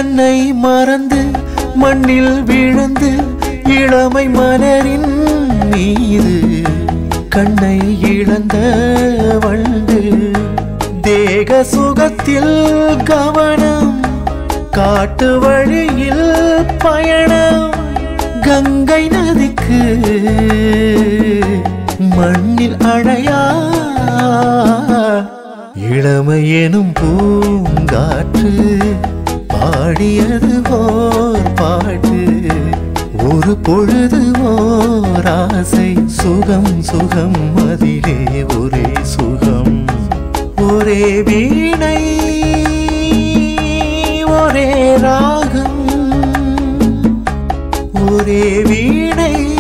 தன்னை மறந்து மண்ணில் விழுந்து இளமை மலரின் மீது கண்ணை இழந்த வண்டு தேக சுகத்தில் கவனம் காட்டு வழியில் பயணம் கங்கை நதிக்கு மண்ணில் அணையா இளமை எனும் பூங்காற்று பாடியது ஓர் பாட்டு ஒரு பொழுது ஓர் ஆசை சுகம் சுகம் அதிலே ஒரே சுகம் ஒரே வீணை ஒரே ராகம் ஒரே வீணை